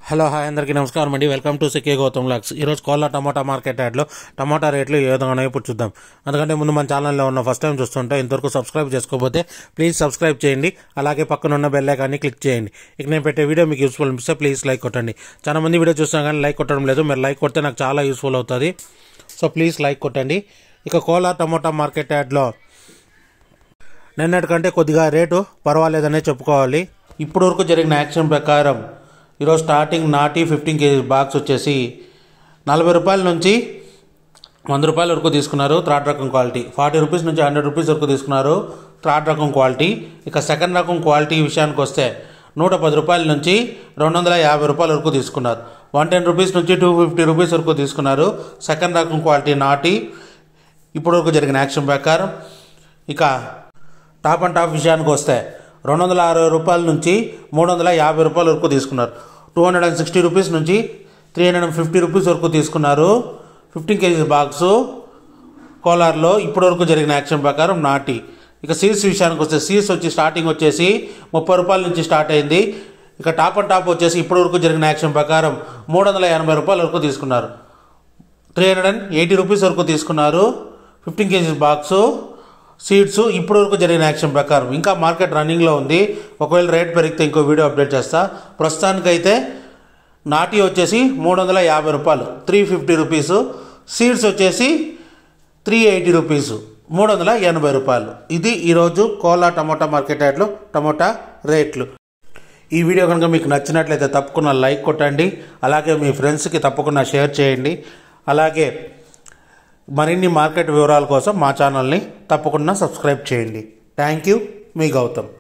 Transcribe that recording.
hello hi అందరికీ నమస్కారం అండి వెల్కమ్ టు సికే గౌతమ్ లాక్స్ ఈరోజు కోళ్ళ టమాటా మార్కెట్ యాడ్లో టమాటా రేట్లు ఏ విధంగా ఉన్నాయో ఇప్పుడు చూద్దాం అందుకంటే ముందు మన ఛానల్లో ఉన్న ఫస్ట్ టైం చూస్తుంటే ఇంతవరకు సబ్స్క్రైబ్ చేసుకోకపోతే ప్లీజ్ సబ్స్క్రైబ్ చేయండి అలాగే పక్కన ఉన్న బెల్ ఐకాన్ని క్లిక్ చేయండి ఇక నేను పెట్టే వీడియో మీకు యూస్ఫుల్ అనిపిస్తే ప్లీజ్ లైక్ కొట్టండి చాలా మంది వీడియో చూస్తాం కానీ లైక్ కొట్టడం లేదు మీరు లైక్ కొడితే నాకు చాలా యూస్ఫుల్ అవుతుంది సో ప్లీజ్ లైక్ కొట్టండి ఇక కోలా టమోటా మార్కెట్ యాడ్లో నిన్నటికంటే కొద్దిగా రేటు పర్వాలేదనే చెప్పుకోవాలి ఇప్పుడు వరకు జరిగిన యాక్షన్ ప్రకారం ఈరోజు స్టార్టింగ్ నాటి ఫిఫ్టీన్ కేజీ బాక్స్ వచ్చేసి నలభై రూపాయల నుంచి వంద రూపాయల వరకు తీసుకున్నారు థర్డ్ రకం క్వాలిటీ ఫార్టీ రూపీస్ నుంచి హండ్రెడ్ రూపీస్ వరకు తీసుకున్నారు థర్డ్ రకం క్వాలిటీ ఇక సెకండ్ రకం క్వాలిటీ విషయానికి వస్తే నూట పది రూపాయల నుంచి రెండు వందల యాభై రూపాయల వరకు తీసుకున్నారు వన్ టెన్ రూపీస్ నుంచి టూ ఫిఫ్టీ రూపీస్ వరకు తీసుకున్నారు సెకండ్ రకం క్వాలిటీ నాటి ఇప్పుడు వరకు జరిగిన యాక్షన్ ప్రకారం ఇక టాప్ అండ్ టాప్ విషయానికి వస్తే రెండు వందల అరవై రూపాయల నుంచి మూడు వందల యాభై రూపాయల వరకు తీసుకున్నారు two hundred and sixty rupees నుంచి three hundred and fifty rupees వరకు తీసుకున్నారు ఫిఫ్టీన్ కేజీస్ బాక్సు కోలార్లో ఇప్పటి వరకు జరిగిన యాక్షన్ ప్రకారం నాటి ఇక సీడ్స్ విషయానికి వస్తే సీడ్స్ వచ్చి స్టార్టింగ్ వచ్చేసి ముప్పై రూపాయల నుంచి స్టార్ట్ అయింది ఇక టాప్ అండ్ టాప్ వచ్చేసి ఇప్పటి వరకు జరిగిన యాక్షన్ ప్రకారం మూడు వందల ఎనభై రూపాయల వరకు తీసుకున్నారు three hundred and eighty rupees వరకు తీసుకున్నారు ఫిఫ్టీన్ కేజీస్ బాక్సు సీడ్స్ ఇప్పటి వరకు జరిగిన యాక్షన్ ప్రకారం ఇంకా మార్కెట్ రన్నింగ్లో ఉంది ఒకవేళ రేట్ పెరిగితే ఇంకో వీడియో అప్డేట్ చేస్తా ప్రస్తుతానికైతే నాటి వచ్చేసి మూడు వందల యాభై రూపాయలు త్రీ ఫిఫ్టీ రూపీసు సీడ్స్ వచ్చేసి త్రీ ఎయిటీ రూపీసు మూడు వందల ఎనభై రూపాయలు ఇది ఈరోజు కోలా టమోటా మార్కెట్ యార్డ్లో టమోటా రేట్లు ఈ వీడియో కనుక మీకు నచ్చినట్లయితే తప్పకుండా లైక్ కొట్టండి అలాగే మీ ఫ్రెండ్స్కి తప్పకుండా షేర్ చేయండి అలాగే మరిన్ని మార్కెట్ వివరాల కోసం మా ఛానల్ని తప్పకుండా సబ్స్క్రైబ్ చేయండి థ్యాంక్ యూ మీ గౌతమ్